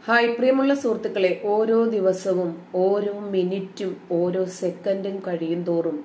hi പ്രിയമുള്ള സുഹൃത്തുക്കളെ ഓരോ ദിവസവും ഓരോ മിനിറ്റും ഓരോ സെക്കൻഡും കഴിയും തോറും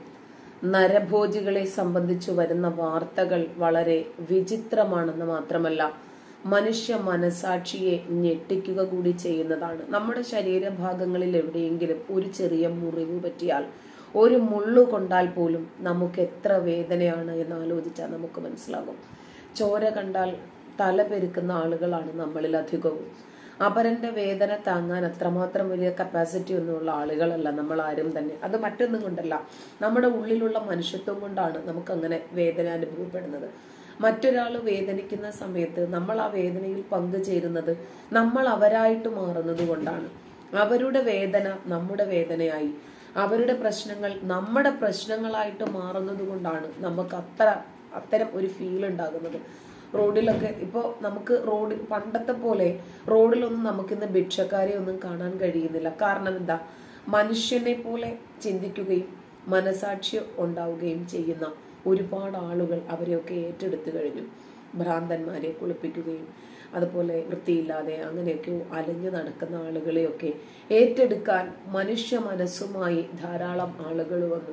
നരഭോജികളെ സംബന്ധിച്ചു വരുന്ന വാർത്തകൾ വളരെ വിചിത്രമാണെന്ന് മാത്രമല്ല മനുഷ്യ മനസാക്ഷിയെ ഞെട്ടിക്കുക കൂടി ചെയ്യുന്നതാണ് നമ്മുടെ ശരീരഭാഗങ്ങളിൽ എവിടെയെങ്കിലും ഒരു ചെറിയ മുറിവ് പറ്റിയാൽ ഒരു മുള്ളു കൊണ്ടാൽ പോലും നമുക്ക് എത്ര വേദനയാണ് എന്ന് ആലോചിച്ചാൽ നമുക്ക് മനസ്സിലാകും ചോര കണ്ടാൽ തല പെരുക്കുന്ന ആളുകളാണ് നമ്മളിൽ അധികവും അപരന്റെ വേദന താങ്ങാൻ അത്രമാത്രം വലിയ കപ്പാസിറ്റി ഒന്നുമുള്ള ആളുകളല്ല നമ്മൾ ആരും തന്നെ അത് മറ്റൊന്നും കൊണ്ടല്ല നമ്മുടെ ഉള്ളിലുള്ള മനുഷ്യത്വം കൊണ്ടാണ് നമുക്ക് അങ്ങനെ വേദന അനുഭവപ്പെടുന്നത് മറ്റൊരാൾ വേദനിക്കുന്ന സമയത്ത് നമ്മൾ ആ വേദനയിൽ പങ്കുചേരുന്നത് നമ്മൾ അവരായിട്ട് മാറുന്നത് കൊണ്ടാണ് അവരുടെ വേദന നമ്മുടെ വേദനയായി അവരുടെ പ്രശ്നങ്ങൾ നമ്മുടെ പ്രശ്നങ്ങളായിട്ട് മാറുന്നത് കൊണ്ടാണ് നമുക്ക് അത്ര അത്തരം ഒരു ഫീൽ ഉണ്ടാകുന്നത് റോഡിലൊക്കെ ഇപ്പോൾ നമുക്ക് റോഡിൽ പണ്ടത്തെ പോലെ റോഡിലൊന്നും നമുക്കിന്ന് ഭിക്ഷക്കാരെ ഒന്നും കാണാൻ കഴിയുന്നില്ല കാരണം എന്താ മനുഷ്യനെ പോലെ ചിന്തിക്കുകയും മനസാക്ഷി ഉണ്ടാവുകയും ചെയ്യുന്ന ഒരുപാട് ആളുകൾ അവരെയൊക്കെ ഏറ്റെടുത്തു കഴിഞ്ഞു ഭ്രാന്തന്മാരെ കുളിപ്പിക്കുകയും അതുപോലെ വൃത്തിയില്ലാതെ അങ്ങനെയൊക്കെ അലഞ്ഞു നടക്കുന്ന ആളുകളെയൊക്കെ ഏറ്റെടുക്കാൻ മനുഷ്യ മനസ്സുമായി ധാരാളം ആളുകൾ വന്നു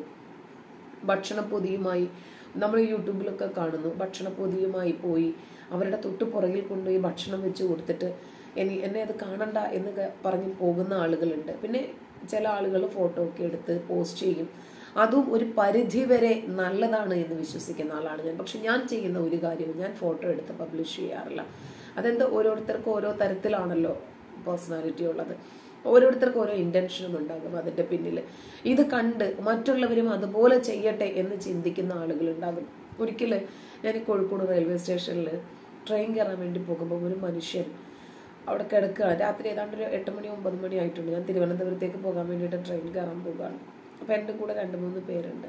ഭക്ഷണപ്പൊതിയുമായി നമ്മൾ യൂട്യൂബിലൊക്കെ കാണുന്നു ഭക്ഷണപ്പൊതിയുമായി പോയി അവരുടെ തൊട്ട് പുറകിൽ കൊണ്ടുപോയി ഭക്ഷണം വെച്ച് കൊടുത്തിട്ട് എനി എന്നെ അത് കാണണ്ട എന്ന് ക- പറഞ്ഞ് പോകുന്ന ആളുകളുണ്ട് പിന്നെ ചില ആളുകൾ ഫോട്ടോ ഒക്കെ എടുത്ത് പോസ്റ്റ് ചെയ്യും അതും ഒരു പരിധി വരെ നല്ലതാണ് എന്ന് വിശ്വസിക്കുന്ന ആളാണ് ഞാൻ പക്ഷെ ഞാൻ ചെയ്യുന്ന ഒരു കാര്യവും ഞാൻ ഫോട്ടോ എടുത്ത് പബ്ലിഷ് ചെയ്യാറില്ല അതെന്താ ഓരോരുത്തർക്കും ഓരോ തരത്തിലാണല്ലോ പേഴ്സണാലിറ്റി ഉള്ളത് ഓരോരുത്തർക്കും ഓരോ ഇന്റൻഷനും ഉണ്ടാകും അതിന്റെ പിന്നിൽ ഇത് കണ്ട് മറ്റുള്ളവരും അതുപോലെ ചെയ്യട്ടെ എന്ന് ചിന്തിക്കുന്ന ആളുകളുണ്ടാകും ഒരിക്കല് ഞാൻ ഈ കോഴിക്കോട് റെയിൽവേ സ്റ്റേഷനിൽ ട്രെയിൻ കയറാൻ വേണ്ടി പോകുമ്പോൾ ഒരു മനുഷ്യൻ അവിടെ കിടക്കുകയാണ് രാത്രി ഏതാണ്ട് ഒരു എട്ട് മണി ഒമ്പത് മണി ആയിട്ടുണ്ട് ഞാൻ തിരുവനന്തപുരത്തേക്ക് പോകാൻ വേണ്ടിയിട്ട് ട്രെയിൻ കയറാൻ പോകുകയാണ് അപ്പം എൻ്റെ കൂടെ രണ്ട് മൂന്ന് പേരുണ്ട്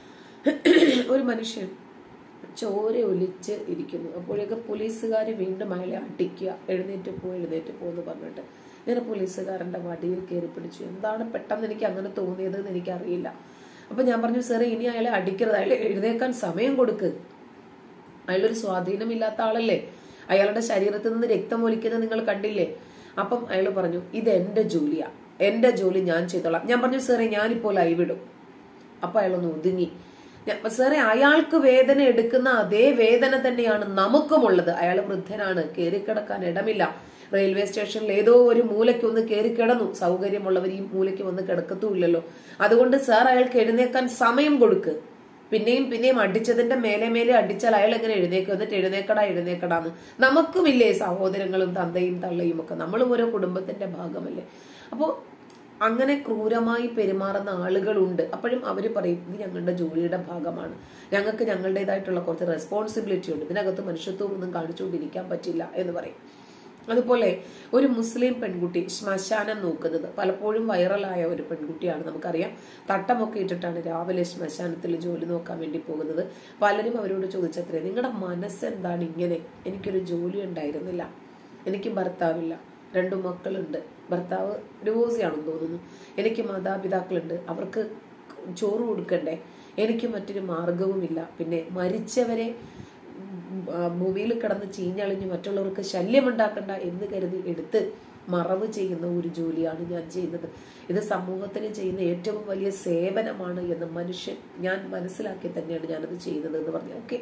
ഒരു മനുഷ്യൻ ചോര ഒലിച്ച് ഇരിക്കുന്നു അപ്പോഴേക്ക് പോലീസുകാർ വീണ്ടും അയാളെ അടിക്കുക എഴുന്നേറ്റ് പോ എഴുന്നേറ്റ് പോ എന്ന് പറഞ്ഞിട്ട് ഞാൻ പോലീസുകാരൻ്റെ വടിയിൽ കയറി പിടിച്ചു എന്താണ് പെട്ടെന്ന് എനിക്ക് അങ്ങനെ തോന്നിയത് എന്ന് എനിക്കറിയില്ല അപ്പം ഞാൻ പറഞ്ഞു സാറേ ഇനി അയാളെ അടിക്കരുത് അയാളെ എഴുന്നേക്കാൻ സമയം കൊടുക്ക് അയാളൊരു സ്വാധീനമില്ലാത്ത ആളല്ലേ അയാളുടെ ശരീരത്തിൽ നിന്ന് രക്തം ഒലിക്കുന്നത് നിങ്ങൾ കണ്ടില്ലേ അപ്പം അയാൾ പറഞ്ഞു ഇത് എന്റെ ജോലിയാ എന്റെ ജോലി ഞാൻ ചെയ്തോളാം ഞാൻ പറഞ്ഞു സാറേ ഞാനിപ്പോൾ ലൈവ് ഇടും അപ്പൊ അയാളൊന്ന് ഒതുങ്ങി ഞാൻ സാറേ അയാൾക്ക് വേദന എടുക്കുന്ന അതേ വേദന തന്നെയാണ് നമുക്കുമുള്ളത് അയാൾ വൃദ്ധനാണ് കയറിക്കിടക്കാൻ ഇടമില്ല റെയിൽവേ സ്റ്റേഷനിൽ ഏതോ ഒരു മൂലയ്ക്ക് ഒന്ന് കയറി കിടന്നു സൗകര്യമുള്ളവർ ഈ മൂലയ്ക്ക് വന്ന് കിടക്കത്തുമില്ലല്ലോ അതുകൊണ്ട് സാർ അയാൾക്ക് എഴുന്നേക്കാൻ സമയം കൊടുക്ക് പിന്നെയും പിന്നെയും അടിച്ചതിന്റെ മേലെ മേലെ അടിച്ചാൽ അയാൾ എങ്ങനെ എഴുന്നേക്കും എന്നിട്ട് എഴുന്നേക്കടാ എഴുന്നേക്കടാന്ന് നമുക്കുമില്ലേ സഹോദരങ്ങളും തന്തയും തള്ളയും ഒക്കെ നമ്മളും ഓരോ കുടുംബത്തിന്റെ ഭാഗമല്ലേ അപ്പോൾ അങ്ങനെ ക്രൂരമായി പെരുമാറുന്ന ആളുകളുണ്ട് അപ്പോഴും അവർ പറയും ഇത് ഞങ്ങളുടെ ജോലിയുടെ ഭാഗമാണ് ഞങ്ങൾക്ക് ഞങ്ങളുടേതായിട്ടുള്ള കുറച്ച് റെസ്പോൺസിബിലിറ്റി ഉണ്ട് ഇതിനകത്ത് മനുഷ്യത്വം ഒന്നും കാണിച്ചുകൊണ്ടിരിക്കാൻ പറ്റില്ല എന്ന് പറയും അതുപോലെ ഒരു മുസ്ലിം പെൺകുട്ടി ശ്മശാനം നോക്കുന്നത് പലപ്പോഴും വൈറലായ ഒരു പെൺകുട്ടിയാണ് നമുക്കറിയാം തട്ടമൊക്കെ ഇട്ടിട്ടാണ് രാവിലെ ശ്മശാനത്തിൽ ജോലി നോക്കാൻ വേണ്ടി പോകുന്നത് പലരും അവരോട് ചോദിച്ചത്രേ നിങ്ങളുടെ മനസ്സെന്താണ് ഇങ്ങനെ എനിക്കൊരു ജോലി ഉണ്ടായിരുന്നില്ല എനിക്ക് ഭർത്താവില്ല രണ്ടു മക്കളുണ്ട് ഭർത്താവ് ഡിവോഴ്സിയാണെന്ന് തോന്നുന്നു എനിക്ക് മാതാപിതാക്കളുണ്ട് അവർക്ക് ചോറ് കൊടുക്കണ്ടേ എനിക്ക് മറ്റൊരു മാർഗവുമില്ല പിന്നെ മരിച്ചവരെ ആ, ഭൂമിയിൽ കിടന്ന് ചീഞ്ഞളിഞ്ഞ് മറ്റുള്ളവർക്ക് ശല്യമുണ്ടാക്കണ്ട എന്ന് കരുതി എടുത്ത് മറവ് ചെയ്യുന്ന ഒരു ജോലിയാണ് ഞാൻ ചെയ്യുന്നത് ഇത് സമൂഹത്തിന് ചെയ്യുന്ന ഏറ്റവും വലിയ സേവനമാണ് എന്ന് മനുഷ്യൻ ഞാൻ മനസ്സിലാക്കി തന്നെയാണ് ഞാനത് ചെയ്യുന്നത് എന്ന് പറഞ്ഞു ഓക്കെ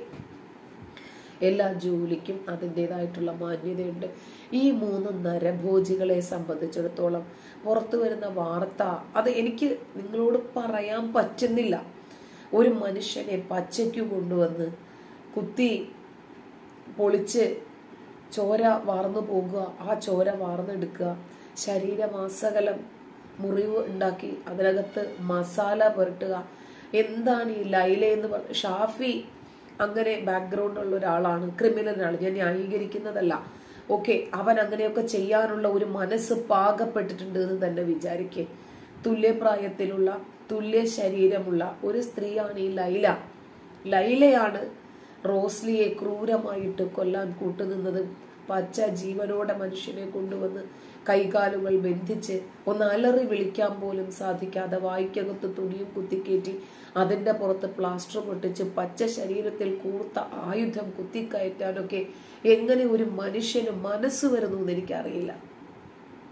എല്ലാ ജോലിക്കും അതിൻ്റെതായിട്ടുള്ള മാന്യതയുണ്ട് ഈ മൂന്ന് നരഭോജികളെ സംബന്ധിച്ചിടത്തോളം പുറത്തു വരുന്ന വാർത്ത അത് എനിക്ക് നിങ്ങളോട് പറയാൻ പറ്റുന്നില്ല ഒരു മനുഷ്യനെ പച്ചയ്ക്ക് കൊണ്ടുവന്ന് കുത്തി പൊളിച്ച് ചോര വാർന്നു പോകുക ആ ചോര വാർന്നെടുക്കുക ശരീരമാസകലം മുറിവ് ഉണ്ടാക്കി അതിനകത്ത് മസാല പുരട്ടുക എന്താണ് ഈ ലൈല എന്ന് പറഞ്ഞ ഷാഫി അങ്ങനെ ബാക്ക്ഗ്രൗണ്ട് ഉള്ള ഒരാളാണ് ക്രിമിനലാണ് ഞാൻ ന്യായീകരിക്കുന്നതല്ല ഓക്കെ അവൻ അങ്ങനെയൊക്കെ ചെയ്യാനുള്ള ഒരു മനസ്സ് പാകപ്പെട്ടിട്ടുണ്ട് എന്ന് തന്നെ വിചാരിക്കേ തുല്യപ്രായത്തിലുള്ള തുല്യ ശരീരമുള്ള ഒരു സ്ത്രീയാണ് ഈ ലൈല ലൈലയാണ് റോസ്ലിയെ ക്രൂരമായിട്ട് കൊല്ലാൻ കൂട്ടുനിന്നത് പച്ച ജീവനോടെ മനുഷ്യനെ കൊണ്ടുവന്ന് കൈകാലുകൾ ബന്ധിച്ച് ഒന്ന് അലറി വിളിക്കാൻ പോലും സാധിക്കാതെ വായിക്കകത്ത് തുണിയും കുത്തിക്കയറ്റി അതിന്റെ പുറത്ത് പ്ലാസ്റ്റർ പൊട്ടിച്ച് പച്ച ശരീരത്തിൽ കൂർത്ത ആയുധം കുത്തിക്കയറ്റാനൊക്കെ എങ്ങനെ ഒരു മനുഷ്യന് മനസ്സ് വരുന്നു എന്ന് എനിക്കറിയില്ല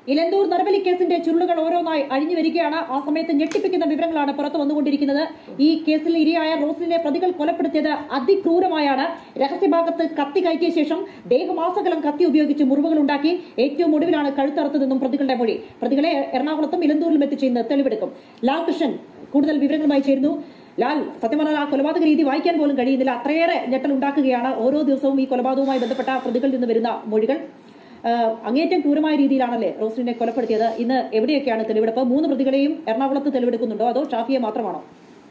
ഇലന്തൂർ നരബലി കേസിന്റെ ചുരുളുകൾ ഓരോന്നായി അഴിഞ്ഞു വരികയാണ് ആ സമയത്ത് ഞെട്ടിപ്പിക്കുന്ന വിവരങ്ങളാണ് പുറത്തു വന്നുകൊണ്ടിരിക്കുന്നത് ഈ കേസിൽ ഇരയായ റോസ്ലിനെ പ്രതികൾ കൊലപ്പെടുത്തിയത് അതിക്രൂരമായാണ് രഹസ്യഭാഗത്ത് കത്തി കയറ്റിയ ശേഷം ദേഹമാസകലം കത്തി ഉപയോഗിച്ച് മുറിവുകൾ ഉണ്ടാക്കി ഏറ്റവും ഒടുവിലാണ് കഴുത്തറുത്തതെന്നും പ്രതികളുടെ മൊഴി പ്രതികളെ എറണാകുളത്തും ഇലന്തൂരിലും എത്തിച്ച് ഇന്ന് തെളിവെടുക്കും ലാൽകൃഷ്ണൻ കൂടുതൽ വിവരങ്ങളുമായി ചേരുന്നു ലാൽ സത്യം പറഞ്ഞാൽ ആ കൊലപാതക രീതി വായിക്കാൻ പോലും കഴിയുന്നില്ല അത്രയേറെ ഞെട്ടൽ ഉണ്ടാക്കുകയാണ് ഓരോ ദിവസവും ഈ കൊലപാതകവുമായി ബന്ധപ്പെട്ട പ്രതികളിൽ നിന്ന് വരുന്ന മൊഴികൾ ആഹ് അങ്ങേയറ്റം ക്രൂരമായ രീതിയിലാണല്ലേ റോസ്ലിനെ കൊലപ്പെടുത്തിയത് ഇന്ന് എവിടെയൊക്കെയാണ് തെളിവെടുപ്പ് മൂന്ന് പ്രതികളെയും എറണാകുളത്ത് തെളിവെടുക്കുന്നുണ്ടോ അതോ ഷാഫിയെ മാത്രമാണോ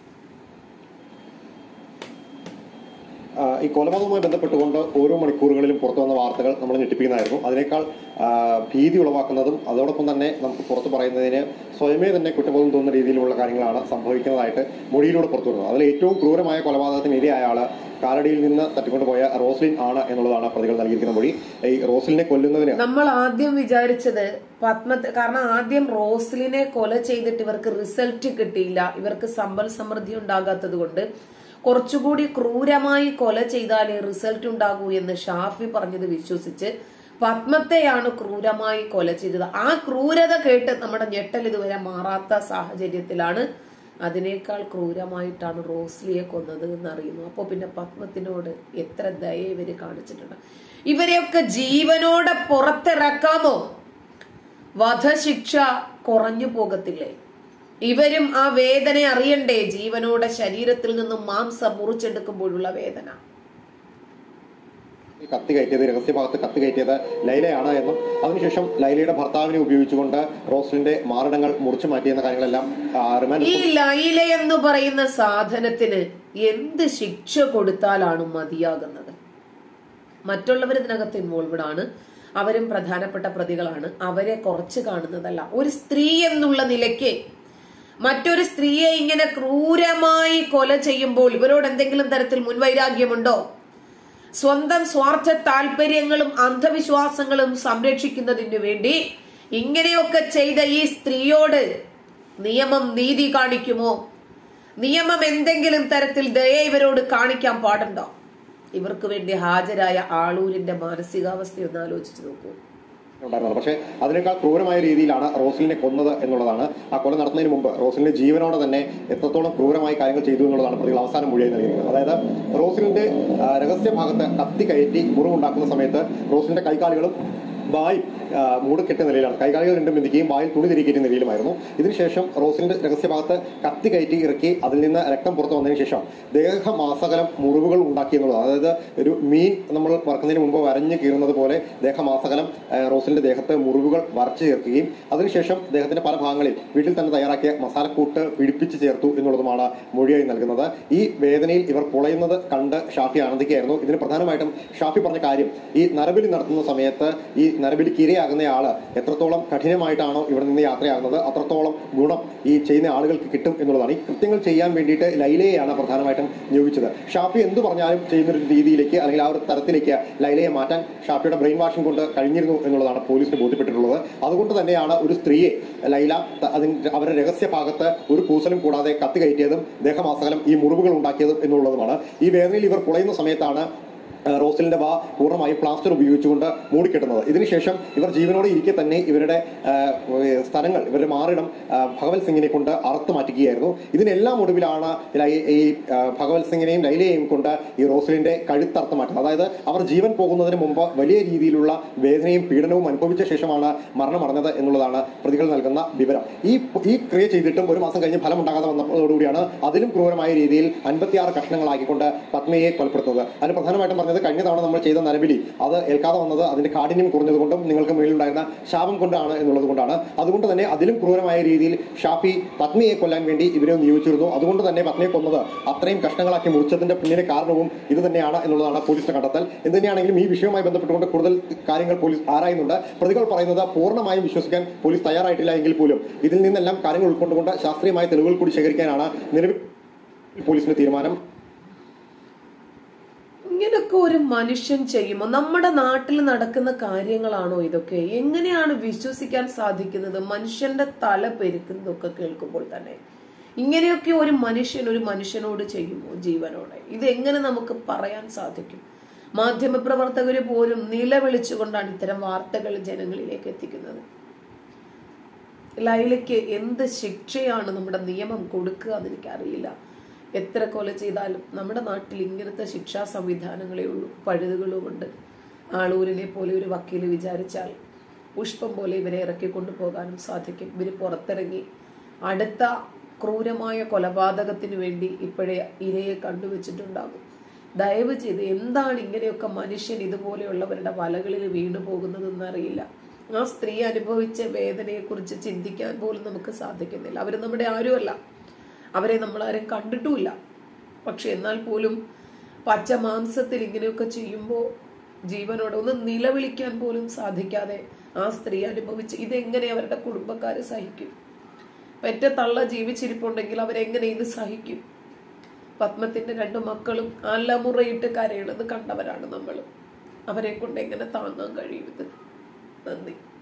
ആ, ഈ കൊലപാതകവുമായി ബന്ധപ്പെട്ടുകൊണ്ട് ഓരോ മണിക്കൂറുകളിലും പുറത്തു വന്ന വാർത്തകൾ നമ്മൾ ഞെട്ടിപ്പിക്കുന്നതായിരുന്നു അതിനേക്കാൾ ആ, ഭീതി ഉളവാക്കുന്നതും അതോടൊപ്പം തന്നെ നമുക്ക് പുറത്തു പറയുന്നതിന് സ്വയമേ തന്നെ കുറ്റബോധം തോന്നുന്ന രീതിയിലുള്ള കാര്യങ്ങളാണ് സംഭവിക്കുന്നതായിട്ട് മൊഴിയിലൂടെ പുറത്തു വരുന്നത് അതിൽ ഏറ്റവും ക്രൂരമായ കൊലപാതകത്തിന് ഇരയായ ആള് കാലടിയിൽ നിന്ന് തട്ടിക്കൊണ്ടുപോയ റോസ്ലിൻ ആണ് എന്നുള്ളതാണ് പ്രതികൾ നൽകിയിരിക്കുന്ന മൊഴി ഈ റോസ്ലിനെ കൊല്ലുന്നതിന് നമ്മൾ ആദ്യം വിചാരിച്ചത് പത്മ കാരണം ആദ്യം റോസ്ലിനെ കൊല ചെയ്തിട്ട് ഇവർക്ക് റിസൾട്ട് കിട്ടിയില്ല ഇവർക്ക് സമ്പൽ സമൃദ്ധി ഉണ്ടാകാത്തത് കൊണ്ട് കുറച്ചുകൂടി ക്രൂരമായി കൊല ചെയ്താലേ റിസൾട്ട് ഉണ്ടാകൂ എന്ന് ഷാഫി പറഞ്ഞത് വിശ്വസിച്ച് പത്മത്തെയാണ് ക്രൂരമായി കൊല ചെയ്തത് ആ ക്രൂരത കേട്ട് നമ്മുടെ ഞെട്ടൽ ഇതുവരെ മാറാത്ത സാഹചര്യത്തിലാണ് അതിനേക്കാൾ ക്രൂരമായിട്ടാണ് റോസ്ലിയെ കൊന്നത് എന്ന് അറിയുന്നു അപ്പോൾ പിന്നെ പത്മത്തിനോട് എത്ര ദയ ഇവര് കാണിച്ചിട്ടുണ്ട് ഇവരെയൊക്കെ ജീവനോടെ പുറത്തിറക്കാമോ വധശിക്ഷ കുറഞ്ഞു പോകത്തില്ലേ ഇവരും ആ വേദന അറിയണ്ടേ ജീവനോടെ ശരീരത്തിൽ നിന്നും മാംസം മുറിച്ചെടുക്കുമ്പോഴുള്ള വേദന കത്തി കയറ്റിയത് രഹസ്യഭാഗത്ത് കത്തി കയറ്റിയത് ലൈലയാണ് എന്നും അതിനുശേഷം ലൈലയുടെ ഭർത്താവിനെ ഉപയോഗിച്ചുകൊണ്ട് റോസ്ലിന്റെ മാറിടങ്ങൾ മുറിച്ചു മാറ്റിയെന്ന കാര്യങ്ങളെല്ലാം ആ, റിമാൻഡ് ഈ ലൈല എന്ന് പറയുന്ന സാധനത്തിന് എന്ത് ശിക്ഷ കൊടുത്താലാണ് മതിയാകുന്നത് മറ്റുള്ളവർ ഇതിനകത്ത് ഇൻവോൾവഡ് ആണ് അവരും പ്രധാനപ്പെട്ട പ്രതികളാണ് അവരെ കുറച്ച് കാണുന്നതല്ല ഒരു സ്ത്രീ എന്നുള്ള നിലയ്ക്ക് മറ്റൊരു സ്ത്രീയെ ഇങ്ങനെ ക്രൂരമായി കൊല ചെയ്യുമ്പോൾ ഇവരോട് എന്തെങ്കിലും തരത്തിൽ മുൻവൈരാഗ്യമുണ്ടോ സ്വന്തം സ്വാർത്ഥ താല്പര്യങ്ങളും അന്ധവിശ്വാസങ്ങളും സംരക്ഷിക്കുന്നതിന് വേണ്ടി ഇങ്ങനെയൊക്കെ ചെയ്ത ഈ സ്ത്രീയോട് നിയമം നീതി കാണിക്കുമോ നിയമം എന്തെങ്കിലും തരത്തിൽ ദയ ഇവരോട് കാണിക്കാൻ പാടുണ്ടോ ഇവർക്ക് വേണ്ടി ഹാജരായ ആളൂരിന്റെ മാനസികാവസ്ഥ ഒന്ന് ആലോചിച്ച് നോക്കൂ ഉണ്ടായിരുന്നത് പക്ഷേ അതിനേക്കാൾ ക്രൂരമായ രീതിയിലാണ് റോസ്ലിനെ കൊന്നത് എന്നുള്ളതാണ് ആ കൊല നടത്തുന്നതിന് മുമ്പ് റോസ്ലിന്റെ ജീവനോടെ തന്നെ എത്രത്തോളം ക്രൂരമായി കാര്യങ്ങൾ ചെയ്തു എന്നുള്ളതാണ് പ്രതികൾ അവസാനം മൊഴിയായി നൽകിയിരിക്കുന്നത് അതായത് റോസ്ലിന്റെ ആ, രഹസ്യ ഭാഗത്ത് കത്തി കയറ്റി മുറിവുണ്ടാക്കുന്ന സമയത്ത് റോസ്ലിന്റെ കൈകാലുകളും വായും ആ, മൂടക്കെട്ടിയ നിലയിലാണ് കൈകാലുകൾ രണ്ടും ബന്ധിക്കുകയും വായിൽ തുണി തിരികേറ്റിയ നിലയിലുമായിരുന്നു ഇതിനുശേഷം റോസിന്റെ രഹസ്യഭാഗത്ത് കത്തി കയറ്റി ഇറക്കി അതിൽ നിന്ന് രക്തം പുറത്തു വന്നതിന് ശേഷം ദേഹമാസകലം മുറിവുകൾ ഉണ്ടാക്കി എന്നുള്ളത് അതായത് ഒരു മീൻ നമ്മൾ വറക്കുന്നതിന് മുമ്പ് വരഞ്ഞു കീറുന്നത് പോലെ ദേഹമാസകലം ആ, റോസിന്റെ ദേഹത്ത് മുറിവുകൾ വരച്ചു ചേർക്കുകയും അതിനുശേഷം ദേഹത്തിന്റെ പല ഭാഗങ്ങളിൽ വീട്ടിൽ തന്നെ തയ്യാറാക്കിയ മസാലക്കൂട്ട് പിടിപ്പിച്ച് ചേർത്തു എന്നുള്ളതുമാണ് മൊഴിയായി നൽകുന്നത് ഈ വേദനയിൽ ഇവർ പൊളയുന്നത് കണ്ട് ഷാഫി ആനന്ദിക്കുകയായിരുന്നു ഇതിന് പ്രധാനമായിട്ടും ഷാഫി പറഞ്ഞ കാര്യം ഈ നരബലി നടത്തുന്ന സമയത്ത് ഈ നരബലിക്ക് ഇരയാകുന്ന ആള് എത്രത്തോളം കഠിനമായിട്ടാണോ ഇവിടെ നിന്ന് യാത്രയാകുന്നത് അത്രത്തോളം ഗുണം ഈ ചെയ്യുന്ന ആളുകൾക്ക് കിട്ടും എന്നുള്ളതാണ് ഈ കൃത്യങ്ങൾ ചെയ്യാൻ വേണ്ടിയിട്ട് ലൈലയെയാണ് പ്രധാനമായിട്ടും നിയോഗിച്ചത് ഷാഫി എന്ത് പറഞ്ഞാലും ചെയ്യുന്ന ഒരു രീതിയിലേക്ക് അല്ലെങ്കിൽ ആ ഒരു തരത്തിലേക്ക് ലൈലയെ മാറ്റാൻ ഷാഫിയുടെ ബ്രെയിൻ വാഷിംഗ് കൊണ്ട് കഴിഞ്ഞിരുന്നു എന്നുള്ളതാണ് പോലീസിന് ബോധ്യപ്പെട്ടിട്ടുള്ളത് അതുകൊണ്ട് തന്നെയാണ് ഒരു സ്ത്രീയെ ലൈല ത- അതിന്റെ അവരുടെ രഹസ്യ ഭാഗത്ത് ഒരു കൂസലും കൂടാതെ കത്തി കയറ്റിയതും ദേഹമാസകലം ഈ മുറിവുകൾ ഉണ്ടാക്കിയതും എന്നുള്ളതുമാണ് ഈ വേദനയിൽ ഇവർ പുളയുന്ന സമയത്താണ് ആ, റോസലിന്റെ വാ പൂർണ്ണമായും പ്ലാസ്റ്റർ ഉപയോഗിച്ചുകൊണ്ട് മൂടിക്കെട്ടുന്നത് ഇതിനുശേഷം ഇവർ ജീവനോടെ ഇരിക്കെ തന്നെ ഇവരുടെ ആ, ഏ, സ്ഥലങ്ങൾ ഇവരുടെ മാറിടം ആ, ഭഗവത് സിംഗിനെ കൊണ്ട് അറുത്തു മാറ്റുകയായിരുന്നു ഇതിനെല്ലാം ഒടുവിലാണ് ലൈ- ഈ ആ, ഭഗവത് സിംഗിനെയും ലൈലയെയും കൊണ്ട് ഈ റോസലിന്റെ കഴുത്തറുത്ത് മാറ്റുന്നത് അതായത് അവർ ജീവൻ പോകുന്നതിന് മുമ്പ് വലിയ രീതിയിലുള്ള വേദനയും പീഡനവും അനുഭവിച്ച ശേഷമാണ് മരണമടഞ്ഞത് എന്നുള്ളതാണ് പ്രതികൾ നൽകുന്ന വിവരം ഈ ഈ ക്രിയ ചെയ്തിട്ടും ഒരു മാസം കഴിഞ്ഞ് ഫലം ഉണ്ടാകാതെ വന്നതോടുകൂടിയാണ് അതിലും ക്രൂരമായ രീതിയിൽ അൻപത്തിയാറ് കഷ്ണങ്ങളാക്കിക്കൊണ്ട് പത്മയെ കൊലപ്പെടുത്തുന്നത് അതിന് പ്രധാനമായിട്ടും പറഞ്ഞത് കഴിഞ്ഞ തവണ നമ്മൾ ചെയ്ത നരബലി അത് ഏൽക്കാതെ വന്നത് അതിന്റെ കാഠിന്യം കുറഞ്ഞതുകൊണ്ടും നിങ്ങൾക്ക് മുന്നിലുണ്ടായിരുന്ന ശാപം കൊണ്ടാണ് എന്നുള്ളത് കൊണ്ടാണ് അതുകൊണ്ട് തന്നെ അതിലും ക്രൂരമായ രീതിയിൽ ഷാഫി പത്നിയെ കൊല്ലാൻ വേണ്ടി ഇവരെ നിയോഗിച്ചിരുന്നു അതുകൊണ്ട് തന്നെ പത്നിയെ കൊന്നത് അത്രയും കഷ്ണങ്ങളാക്കി മുറിച്ചതിന്റെ പിന്നിലെ കാരണവും ഇത് തന്നെയാണ് എന്നുള്ളതാണ് പോലീസിന്റെ കണ്ടെത്തൽ എന്ത് തന്നെയാണെങ്കിലും ഈ വിഷയവുമായി ബന്ധപ്പെട്ടുകൊണ്ട് കൂടുതൽ കാര്യങ്ങൾ പോലീസ് ആരായുന്നുണ്ട് പ്രതികൾ പറയുന്നത് പൂർണ്ണമായും വിശ്വസിക്കാൻ പോലീസ് തയ്യാറായിട്ടില്ല എങ്കിൽ പോലും ഇതിൽ നിന്നെല്ലാം കാര്യങ്ങൾ ഉൾക്കൊണ്ടുകൊണ്ട് ശാസ്ത്രീയമായ തെളിവുകൾ കൂടി ശേഖരിക്കാനാണ് നിലവിൽ പോലീസിന്റെ തീരുമാനം ഇങ്ങനൊക്കെ ഒരു മനുഷ്യൻ ചെയ്യുമോ നമ്മുടെ നാട്ടിൽ നടക്കുന്ന കാര്യങ്ങളാണോ ഇതൊക്കെ എങ്ങനെയാണ് വിശ്വസിക്കാൻ സാധിക്കുന്നത് മനുഷ്യന്റെ തല പെരുക്കുന്നതൊക്കെ കേൾക്കുമ്പോൾ തന്നെ ഇങ്ങനെയൊക്കെ ഒരു മനുഷ്യൻ ഒരു മനുഷ്യനോട് ചെയ്യുമോ ജീവനോടെ ഇത് എങ്ങനെ നമുക്ക് പറയാൻ സാധിക്കും മാധ്യമപ്രവർത്തകര് പോലും നിലവിളിച്ചുകൊണ്ടാണ് ഇത്തരം വാർത്തകൾ ജനങ്ങളിലേക്ക് എത്തിക്കുന്നത് ലൈലയ്ക്ക് എന്ത് ശിക്ഷയാണ് നമ്മുടെ നിയമം കൊടുക്കുക എന്ന് എനിക്കറിയില്ല എത്ര കൊല ചെയ്താലും നമ്മുടെ നാട്ടിൽ ഇങ്ങനത്തെ ശിക്ഷാ സംവിധാനങ്ങളേ ഉള്ളൂ പഴുതുകളുമുണ്ട് ആളൂരിനെ പോലെ ഒരു വക്കീൽ വിചാരിച്ചാൽ പുഷ്പം പോലെ ഇവരെ ഇറക്കിക്കൊണ്ടു പോകാനും സാധിക്കും ഇവർ പുറത്തിറങ്ങി അടുത്ത ക്രൂരമായ കൊലപാതകത്തിന് വേണ്ടി ഇപ്പോഴേ ഇരയെ കണ്ടുവച്ചിട്ടുണ്ടാകും ദയവ് ചെയ്ത് എന്താണ് ഇങ്ങനെയൊക്കെ മനുഷ്യൻ ഇതുപോലെയുള്ളവരുടെ വലകളിൽ വീണു പോകുന്നതെന്ന് അറിയില്ല ആ സ്ത്രീ അനുഭവിച്ച വേദനയെക്കുറിച്ച് ചിന്തിക്കാൻ പോലും നമുക്ക് സാധിക്കുന്നില്ല അവർ നമ്മുടെ ആരുമല്ല അവരെ നമ്മൾ ആരും കണ്ടിട്ടുമില്ല പക്ഷെ എന്നാൽ പോലും പച്ച മാംസത്തിൽ ഇങ്ങനെയൊക്കെ ചെയ്യുമ്പോൾ ജീവനോടെ ഒന്ന് നിലവിളിക്കാൻ പോലും സാധിക്കാതെ ആ സ്ത്രീ അനുഭവിച്ച് ഇതെങ്ങനെ അവരുടെ കുടുംബക്കാർ സഹിക്കും പെറ്റ തള്ള ജീവിച്ചിരിപ്പുണ്ടെങ്കിൽ അവരെങ്ങനെ ഇത് സഹിക്കും പത്മത്തിന്റെ രണ്ടു മക്കളും അലമുറയിട്ട് കരയണത് കണ്ടവരാണ് നമ്മൾ അവരെ കൊണ്ട് എങ്ങനെ താങ്ങാൻ കഴിയും ഇത് നന്ദി